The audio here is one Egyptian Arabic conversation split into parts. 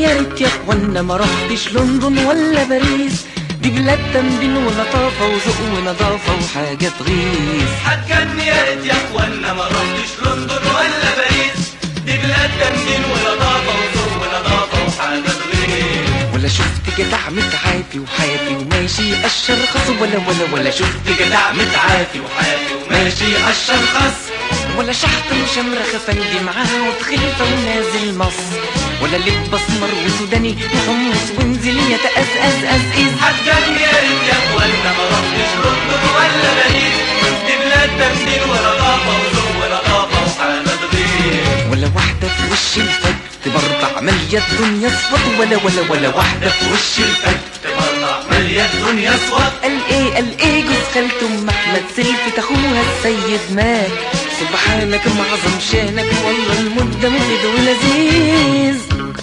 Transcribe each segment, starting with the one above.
يا ريت يا اخوانا ما رحتش لندن ولا باريس دي بلاد تمدين ولطافة وذوق ونظافة وحاجة تغيظ هتجني يا ريت يا اخوانا ما رحتش لندن ولا باريس دي بلاد تمدين ولطافه وذوق ونظافه وحاجه تغير ولا شفت جدع متعافي وحياتي وماشي قشر خص ولا ولا ولا شفت جدع متعافي وحياتي وماشي قشر خس ولا شحط وشمرخ فندي معاه وتخلفة ونازل مصر ولا لب اسمر وسوداني وحمص وانزل يتأزأز أزئز هتجني يا ريت يا اخوانا ما رحتش لندن ولا باريس دي بلاد تمدين ولطافه وذوق ونظافه وحاجه تغير ولا واحدة في وش الفج تبرطع مالية الدنيا صفط ولا ولا ولا واحدة في وش الفج تبرع ماليه الدنيا اسود قال ايه قال ايه جوز خالته ام احمد سلفت اخوها السيد مات سبحانك معظم شانك والله المدة مجد ولذيذ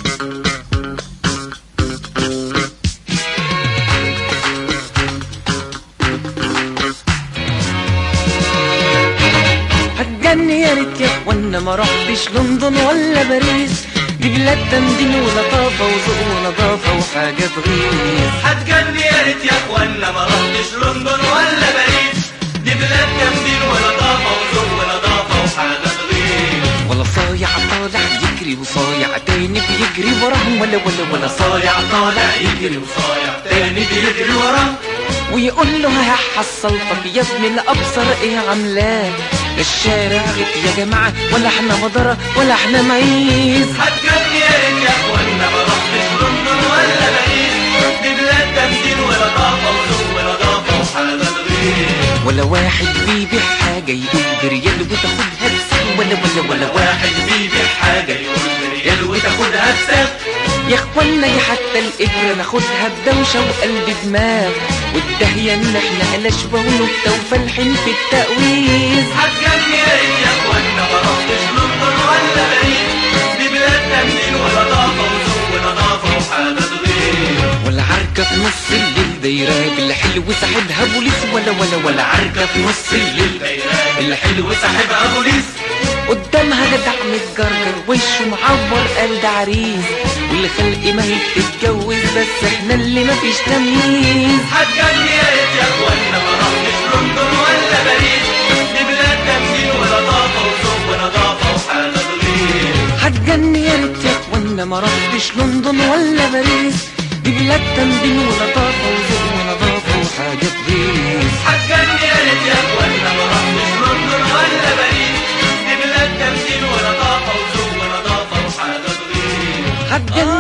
هتجني يا ريت يا اخوانا ما رحتش لندن ولا باريس دي بلاد تمدين ولطافة وذوق ونظافة وحاجة تغيظ هتجني يا ريت يا اخوانا ما رحتش لندن ولا باريس دي بلاد تمدين ولطافه وذوق ونظافه وحاجه تغير ولا صايع طالع يجري وصايع تاني بيجري وراهم ولا ولا ولا صايع طالع يجري وصايع تاني بيجري وراه ويقول له ها حصلتك يا ابني الابصر ايه عاملاه الشارع غت يا جماعه ولا احنا مضره ولا احنا معيز هتجني يا ريت يا اخوانا ما رحتش لندن ولا باريس دي بلاد تمدين ولطافه وذوق ونظافه وحاجه تغير ولا واحد بيبيع حاجه يقول بريال وتاخدها بسعر ولا ولا ولا واحد واحد بيبيع حاجه يقول بريال وتاخدها بسعر يا اخوانا يا حتى الابره ناخدها بدوشه وقلب دماغ والدهيه ان احنا قلشوه ونكته وفالحين في التقويز هتجني يا ريت يا اخوانا ما رحتش لندن ولا باريس دي بلاد تمدين ولطافه وذوق ونظافه وحاجه تغير ولا عركة في نص الليل دايرة بالحلو ساحبها بوليس ولا ولا ولا عركة في نص الليل الحلو صاحبها بوليس قدامها جدع متجرجر وشه معور قال ده عريس واللي خلقي ما هي بتتجوز بس احنا اللي مفيش تمييز هتجني يا ريت يا اخوانا ما رحتش لندن ولا باريس دي بلاد تمدين ولطافه وذوق ونظافه وحاجه تغير هتجني يا ريت يا اخوانا ما رحتش لندن ولا باريس دي بلاد تمدين ولطافة وذوق ونظافة وحاجة تغيظ هتجني يا ريت يا اخوانا ما رحتش لندن ولا باريس دي بلاد تمدين ولطافه وذوق ونظافه وحاجه تغير هتجني